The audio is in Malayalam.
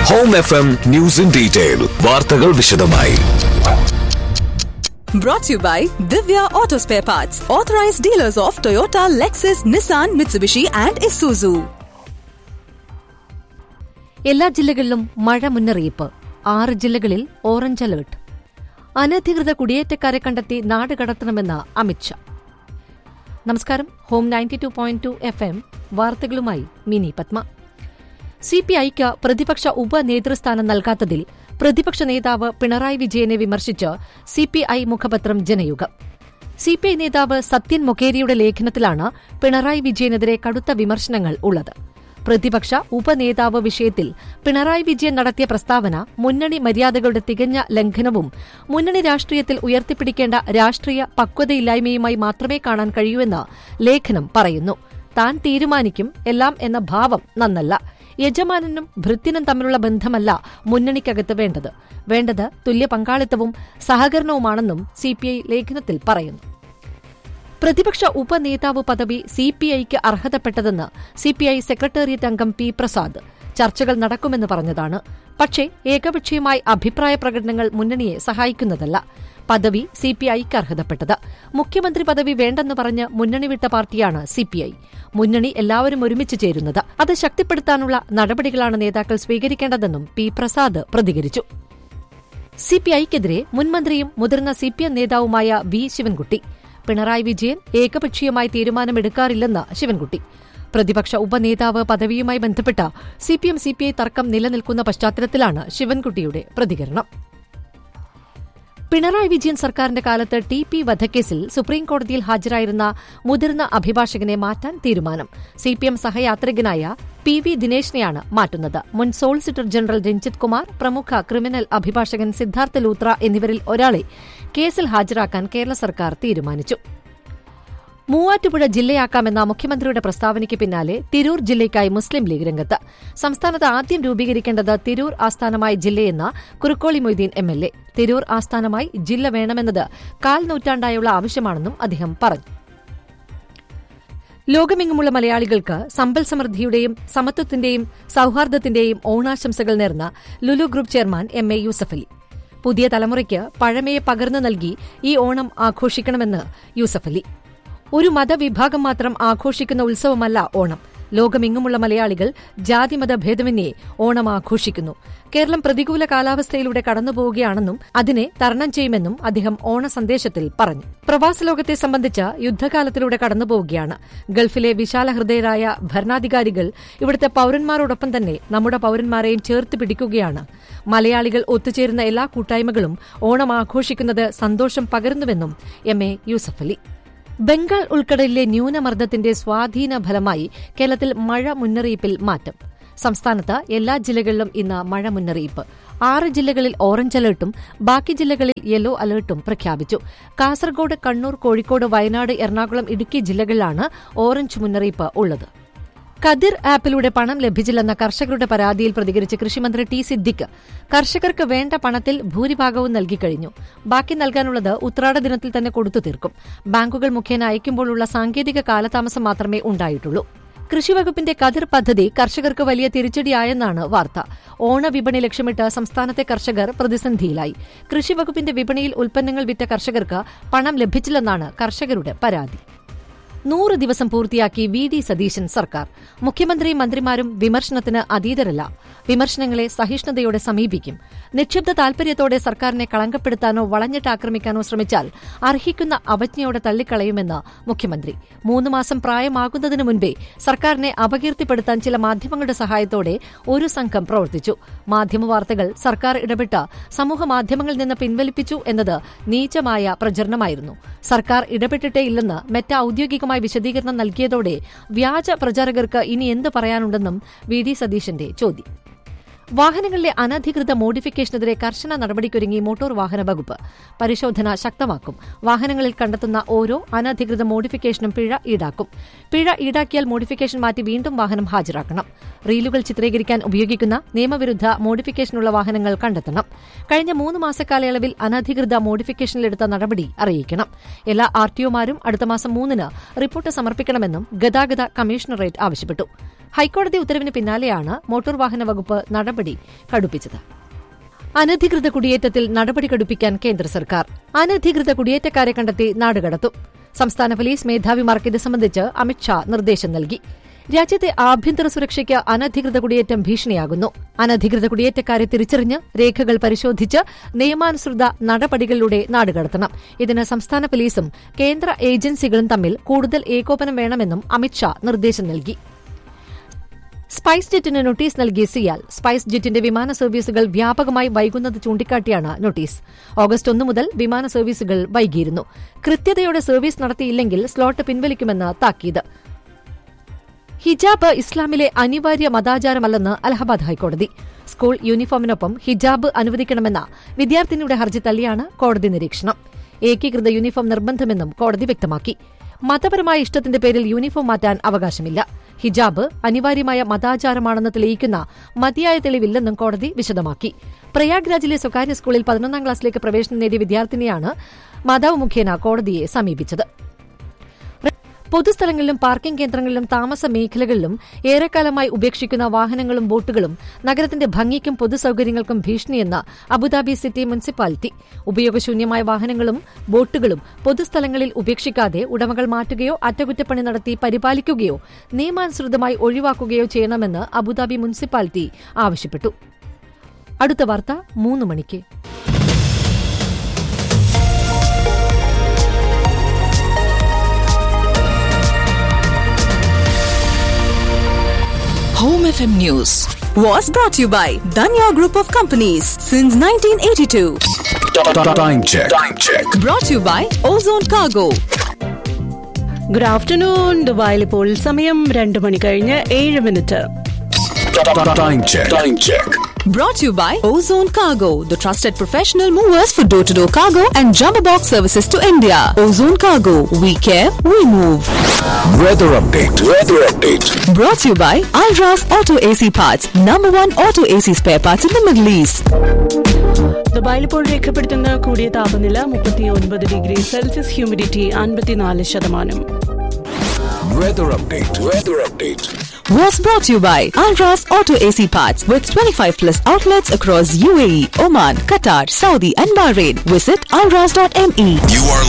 Home F M news in detail വാർത്തകൾ വിശദമായി Brought to you by Divya Auto Spare Parts, authorized dealers of Toyota, Lexus, Nissan, Mitsubishi, and Isuzu. എല്ലാ ജില്ലകളിലും മഴ മുന്നറിയിപ്പ് ആറ് ജില്ലകളിൽ ഓറഞ്ച് അലർട്ട് അനധികൃത കുടിയേറ്റക്കാരെ കണ്ടെത്തി നാട് കടത്തണമെന്ന് അമിത്ഷാ നമസ്കാരം ഹോം ninety two point two F M വാർത്തകളുമായി മിനി പത്മ സി പി ഐക്ക് പ്രതിപക്ഷ ഉപനേതൃസ്ഥാനം നൽകാത്തതിൽ പ്രതിപക്ഷ നേതാവ് പിണറായി വിജയനെ വിമർശിച്ച് സി പി ഐ മുഖപത്രം ജനയുഗം സി പി ഐ നേതാവ് സത്യൻ മൊക്കേരിയുടെ ലേഖനത്തിലാണ് പിണറായി വിജയനെതിരെ കടുത്ത വിമർശനങ്ങൾ ഉള്ളത് പ്രതിപക്ഷ ഉപനേതാവ് വിഷയത്തിൽ പിണറായി വിജയൻ നടത്തിയ പ്രസ്താവന മുന്നണി മര്യാദകളുടെ തികഞ്ഞ ലംഘനവും മുന്നണി രാഷ്ട്രീയത്തിൽ ഉയർത്തിപ്പിടിക്കേണ്ട രാഷ്ട്രീയ പക്വതയില്ലായ്മയുമായി മാത്രമേ കാണാൻ കഴിയൂവെന്ന് ലേഖനം പറയുന്നു താൻ തീരുമാനിക്കും എല്ലാം എന്ന ഭാവം നന്നല്ല യജമാനനും ഭൃത്യനും തമ്മിലുള്ള ബന്ധമല്ല മുന്നണിക്കകത്ത് വേണ്ടത് വേണ്ടത് തുല്യ പങ്കാളിത്തവും സഹകരണവുമാണെന്നും സിപിഐ ലേഖനത്തിൽ പറയുന്നു പ്രതിപക്ഷ ഉപനേതാവ് പദവി സിപിഐക്ക് അർഹതപ്പെട്ടതെന്ന് സിപിഐ സെക്രട്ടേറിയറ്റ് അംഗം പി പ്രസാദ് ചർച്ചകൾ നടക്കുമെന്ന് പറഞ്ഞതാണ് പക്ഷേ ഏകപക്ഷീയമായി അഭിപ്രായ പ്രകടനങ്ങൾ മുന്നണിയെ സഹായിക്കുന്നതല്ല പദവി സിപിഐക്ക് അർഹതപ്പെട്ടത് മുഖ്യമന്ത്രി പദവി വേണ്ടെന്ന് പറഞ്ഞ് മുന്നണി വിട്ട പാർട്ടിയാണ് സിപിഐ മുന്നണി എല്ലാവരും ഒരുമിച്ച് ചേരുന്നത് അത് ശക്തിപ്പെടുത്താനുള്ള നടപടികളാണ് നേതാക്കൾ സ്വീകരിക്കേണ്ടതെന്നും പി പ്രസാദ് പ്രതികരിച്ചു സിപിഐക്കെതിരെ മുൻമന്ത്രിയും മുതിർന്ന സിപിഎം നേതാവുമായ വി ശിവൻകുട്ടി പിണറായി വിജയൻ ഏകപക്ഷീയമായി തീരുമാനമെടുക്കാറില്ലെന്ന് ശിവൻകുട്ടി പ്രതിപക്ഷ ഉപനേതാവ് പദവിയുമായി ബന്ധപ്പെട്ട സിപിഎം സിപിഐ തർക്കം നിലനിൽക്കുന്ന പശ്ചാത്തലത്തിലാണ് ശിവൻകുട്ടിയുടെ പ്രതികരണം പിണറായി വിജയൻ സർക്കാരിന്റെ കാലത്ത് ടി പി വധക്കേസിൽ സുപ്രീംകോടതിയിൽ ഹാജരായിരുന്ന മുതിർന്ന അഭിഭാഷകനെ മാറ്റാൻ തീരുമാനം സിപിഎം സഹയാത്രികനായ പി വി ദിനേശിനെയാണ് മാറ്റുന്നത് മുൻ സോളിസിറ്റർ ജനറൽ രഞ്ജിത് കുമാർ പ്രമുഖ ക്രിമിനൽ അഭിഭാഷകൻ സിദ്ധാർത്ഥ ലൂത്ര എന്നിവരിൽ ഒരാളെ കേസിൽ ഹാജരാക്കാൻ കേരള സർക്കാർ തീരുമാനിച്ചു മൂവാറ്റുപുഴ ജില്ലയാക്കാമെന്ന മുഖ്യമന്ത്രിയുടെ പ്രസ്താവനയ്ക്ക് പിന്നാലെ തിരൂർ ജില്ലയ്ക്കായി മുസ്ലിം ലീഗ് രംഗത്ത് സംസ്ഥാനത്ത് ആദ്യം രൂപീകരിക്കേണ്ടത് തിരൂർ ആസ്ഥാനമായി ജില്ലയെന്ന Kurukkoli Moideen M L A Tirur ആസ്ഥാനമായി ജില്ല വേണമെന്നത് കാൽ നൂറ്റാണ്ടായുള്ള ആവശ്യമാണെന്നും അദ്ദേഹം പറഞ്ഞു ലോകമെങ്ങുമുള്ള മലയാളികൾക്ക് സമ്പൽ സമൃദ്ധിയുടെയും സമത്വത്തിന്റെയും സൌഹാർദ്ദത്തിന്റെയും ഓണാശംസകൾ നേർന്ന Lulu group chairman M A Yusuffali പുതിയ തലമുറയ്ക്ക് പഴമയെ പകർന്നു നൽകി ഈ ഓണം ആഘോഷിക്കണമെന്ന് യൂസഫലി ഒരു മതവിഭാഗം മാത്രം ആഘോഷിക്കുന്ന ഉത്സവമല്ല ഓണം ലോകമെങ്ങുമുള്ള മലയാളികൾ ജാതിമത ഭേദമന്യേ ഓണം ആഘോഷിക്കുന്നു കേരളം പ്രതികൂല കാലാവസ്ഥയിലൂടെ കടന്നുപോവുകയാണെന്നും അതിനെ തരണം ചെയ്യുമെന്നും അദ്ദേഹം ഓണ സന്ദേശത്തിൽ പറഞ്ഞു പ്രവാസ ലോകത്തെ സംബന്ധിച്ച് യുദ്ധകാലത്തിലൂടെ കടന്നുപോവുകയാണ് ഗൾഫിലെ വിശാലഹൃദയരായ ഭരണാധികാരികൾ ഇവിടുത്തെ പൌരന്മാരോടൊപ്പം തന്നെ നമ്മുടെ പൌരന്മാരെയും ചേർത്ത് പിടിക്കുകയാണ് മലയാളികൾ ഒത്തുചേരുന്ന എല്ലാ കൂട്ടായ്മകളും ഓണം ആഘോഷിക്കുന്നത് സന്തോഷം പകരുന്നുവെന്നും എം എ യൂസഫലി ബംഗാൾ ഉൾക്കടലിലെ ന്യൂനമർദ്ദത്തിന്റെ സ്വാധീന ഫലമായി കേരളത്തിൽ മഴ മുന്നറിയിപ്പിൽ മാറ്റം സംസ്ഥാനത്ത് എല്ലാ ജില്ലകളിലും ഇന്ന് മഴ മുന്നറിയിപ്പ് ആറ് ജില്ലകളിൽ ഓറഞ്ച് അലർട്ടും ബാക്കി ജില്ലകളിൽ യെല്ലോ അലർട്ടും പ്രഖ്യാപിച്ചു കാസർഗോഡ് കണ്ണൂർ കോഴിക്കോട് വയനാട് എറണാകുളം ഇടുക്കി ജില്ലകളിലാണ് ഓറഞ്ച് മുന്നറിയിപ്പ് ഉള്ളത് കതിർ ആപ്പിലൂടെ പണം ലഭിച്ചില്ലെന്ന കർഷകരുടെ പരാതിയിൽ പ്രതികരിച്ച് കൃഷിമന്ത്രി ടി സിദ്ദിഖ് കർഷകർക്ക് വേണ്ട പണത്തിൽ ഭൂരിഭാഗവും നൽകിക്കഴിഞ്ഞു ബാക്കി നൽകാനുള്ളത് ഉത്രാട ദിനത്തിൽ തന്നെ കൊടുത്തു തീർക്കും ബാങ്കുകൾ മുഖേന അയക്കുമ്പോഴുള്ള സാങ്കേതിക കാലതാമസം മാത്രമേ ഉണ്ടായിട്ടുള്ളൂ കൃഷിവകുപ്പിന്റെ കതിർ പദ്ധതി കർഷകർക്ക് വലിയ തിരിച്ചടിയായെന്നാണ് വാർത്ത ഓണവിപണി ലക്ഷ്യമിട്ട് സംസ്ഥാനത്തെ കർഷകർ പ്രതിസന്ധിയിലായി കൃഷിവകുപ്പിന്റെ വിപണിയിൽ ഉൽപ്പന്നങ്ങൾ വിറ്റ കർഷകർക്ക് പണം ലഭിച്ചില്ലെന്നാണ് കർഷകരുടെ പരാതി നൂറ് ദിവസം പൂർത്തിയാക്കി വി ഡി സതീശൻ സർക്കാർ മുഖ്യമന്ത്രിയും മന്ത്രിമാരും വിമർശനത്തിന് അതീതരല്ല വിമർശനങ്ങളെ സഹിഷ്ണുതയോടെ സമീപിക്കും നിക്ഷിപ്ത താൽപര്യത്തോടെ സർക്കാരിനെ കളങ്കപ്പെടുത്താനോ വളഞ്ഞിട്ട് ആക്രമിക്കാനോ ശ്രമിച്ചാൽ അർഹിക്കുന്ന അവജ്ഞയോടെ തള്ളിക്കളയുമെന്ന് മുഖ്യമന്ത്രി മൂന്ന് മാസം പ്രായമാകുന്നതിന് മുൻപേ സർക്കാരിനെ അപകീർത്തിപ്പെടുത്താൻ ചില മാധ്യമങ്ങളുടെ സഹായത്തോടെ ഒരു സംഘം പ്രവർത്തിച്ചു മാധ്യമവാർത്തകൾ സർക്കാർ ഇടപെട്ട് സമൂഹ മാധ്യമങ്ങളിൽ നിന്ന് പിൻവലിപ്പിച്ചു എന്നത് നീചമായ പ്രചരണമായിരുന്നു സർക്കാർ ഇടപെട്ടിട്ടേ ഇല്ലെന്ന് മെറ്റ ഔദ്യോഗികമായി വിശദീകരണം നൽകിയതോടെ വ്യാജ പ്രചാരകർക്ക് ഇനി എന്ത് പറയാനുണ്ടെന്നും വി ഡി സതീശന്റെ ചോദ്യം വാഹനങ്ങളിലെ അനധികൃത മോഡിഫിക്കേഷനെതിരെ കർശന നടപടിക്കൊരുങ്ങി മോട്ടോർ വാഹന വകുപ്പ് പരിശോധന ശക്തമാക്കും വാഹനങ്ങളിൽ കണ്ടെത്തുന്ന ഓരോ അനധികൃത മോഡിഫിക്കേഷനും പിഴ ഈടാക്കും പിഴ ഈടാക്കിയാൽ മോഡിഫിക്കേഷൻ മാറ്റി വീണ്ടും വാഹനം ഹാജരാക്കണം റീലുകൾ ചിത്രീകരിക്കാൻ ഉപയോഗിക്കുന്ന നിയമവിരുദ്ധ മോഡിഫിക്കേഷനുള്ള വാഹനങ്ങൾ കണ്ടെത്തണം കഴിഞ്ഞ മൂന്ന് മാസക്കാലയളവിൽ അനധികൃത മോഡിഫിക്കേഷനിലെടുത്ത നടപടി അറിയിക്കണം എല്ലാ ആർ ടിഒമാരും അടുത്ത മാസം മൂന്നിന് റിപ്പോർട്ട് സമർപ്പിക്കണമെന്നും ഗതാഗത കമ്മീഷണറേറ്റ് ആവശ്യപ്പെട്ടു ഹൈക്കോടതി ഉത്തരവിന് പിന്നാലെയാണ് മോട്ടോർ വാഹന വകുപ്പ് നടപടി കടുപ്പിച്ചത് അനധികൃത കുടിയേറ്റത്തിൽ നടപടി കടുപ്പിക്കാൻ കേന്ദ്ര സർക്കാർ അനധികൃത കുടിയേറ്റക്കാരെ കണ്ടെത്തി നാടുകടത്തും സംസ്ഥാന പോലീസ് മേധാവിമാർക്ക് ഇത് സംബന്ധിച്ച് അമിത്ഷാ നിർദ്ദേശം നൽകി രാജ്യത്തെ ആഭ്യന്തര സുരക്ഷയ്ക്ക് അനധികൃത കുടിയേറ്റം ഭീഷണിയാകുന്നു അനധികൃത കുടിയേറ്റക്കാരെ തിരിച്ചറിഞ്ഞ് രേഖകൾ പരിശോധിച്ച് നിയമാനുസൃത നടപടികളിലൂടെ നാടുകടത്തണം ഇതിന് സംസ്ഥാന പോലീസും കേന്ദ്ര ഏജൻസികളും തമ്മിൽ കൂടുതൽ ഏകോപനം വേണമെന്നും അമിത്ഷാ നിർദ്ദേശം നൽകി സ്പൈസ് ജെറ്റിന് നോട്ടീസ് നൽകിയ സിയാൽ സ്പൈസ് ജെറ്റിന്റെ വിമാന സർവീസുകൾ വ്യാപകമായി വൈകുന്നത് ചൂണ്ടിക്കാട്ടിയാണ് നോട്ടീസ് ഓഗസ്റ്റ് ഒന്ന് മുതൽ വിമാന സർവീസുകൾ വൈകിയിരുന്നു കൃത്യതയോടെ സർവീസ് നടത്തിയില്ലെങ്കിൽ സ്ലോട്ട് പിൻവലിക്കുമെന്ന് താക്കീത് ഹിജാബ് ഇസ്ലാമിലെ അനിവാര്യ മതാചാരമല്ലെന്ന് അലഹബാദ് ഹൈക്കോടതി സ്കൂൾ യൂണിഫോമിനൊപ്പം ഹിജാബ് അനുവദിക്കണമെന്ന വിദ്യാർത്ഥിനിയുടെ ഹർജി തള്ളിയാണ് കോടതി നിരീക്ഷണം ഏകീകൃത യൂണിഫോം നിർബന്ധമെന്നും കോടതി വ്യക്തമാക്കി മതപരമായ ഇഷ്ടത്തിന്റെ പേരിൽ യൂണിഫോം മാറ്റാൻ അവകാശമില്ല ഹിജാബ് അനിവാര്യമായ മതാചാരമാണെന്ന് തെളിയിക്കുന്ന മതിയായ തെളിവില്ലെന്നും കോടതി വിശദമാക്കി പ്രയാഗ്രാജിലെ സ്വകാര്യ സ്കൂളിൽ പതിനൊന്നാം ക്ലാസ്സിലേക്ക് പ്രവേശനം നേടിയ വിദ്യാർത്ഥിനിയാണ് മാതാവ് മുഖേന കോടതിയെ സമീപിച്ചത് പൊതുസ്ഥലങ്ങളിലും പാർക്കിംഗ് കേന്ദ്രങ്ങളിലും താമസ മേഖലകളിലും ഏറെക്കാലമായി ഉപേക്ഷിക്കുന്ന വാഹനങ്ങളും ബോട്ടുകളും നഗരത്തിന്റെ ഭംഗിക്കും പൊതുസൌകര്യങ്ങൾക്കും ഭീഷണിയെന്ന് അബുദാബി സിറ്റി മുനിസിപ്പാലിറ്റി ഉപയോഗശൂന്യമായ വാഹനങ്ങളും ബോട്ടുകളും പൊതുസ്ഥലങ്ങളിൽ ഉപേക്ഷിക്കാതെ ഉടമകൾ മാറ്റുകയോ അറ്റകുറ്റപ്പണി നടത്തി പരിപാലിക്കുകയോ നിയമാനുസൃതമായി ഒഴിവാക്കുകയോ ചെയ്യണമെന്ന് അബുദാബി മുനിസിപ്പാലിറ്റി ആവശ്യപ്പെട്ടു അടുത്ത വാർത്ത മൂന്ന് മണിക്ക് Home FM News was brought to you by Danya Group of Companies since 1982. Time check. Time check. Brought to you by Ozone Cargo. Good afternoon ദുബായിൽ ഇപ്പോൾ സമയം രണ്ട് മണി കഴിഞ്ഞ് ഏഴ് minute Time check. Time check. Brought to you by Ozone Cargo, the trusted professional movers for door to door cargo and jumbo box services to India. Ozone Cargo, we care, we move. Weather update. Weather update. Brought to you by Alras Auto AC Parts, number one auto AC spare parts in the Middle East. ദുബായിൽ ഇപ്പോൾ രേഖപ്പെടുത്തുന്ന കൂടിയ താപനില മുപ്പത്തി ഒൻപത് ഡിഗ്രി സെൽഷ്യസ് ഹ്യൂമിഡിറ്റി അൻപത്തിനാല് ശതമാനം Weather update. Weather update. Was brought to you by Alras Auto AC Parts with 25 plus outlets across UAE, Oman, Qatar, Saudi, and Bahrain. Visit alras.me. You are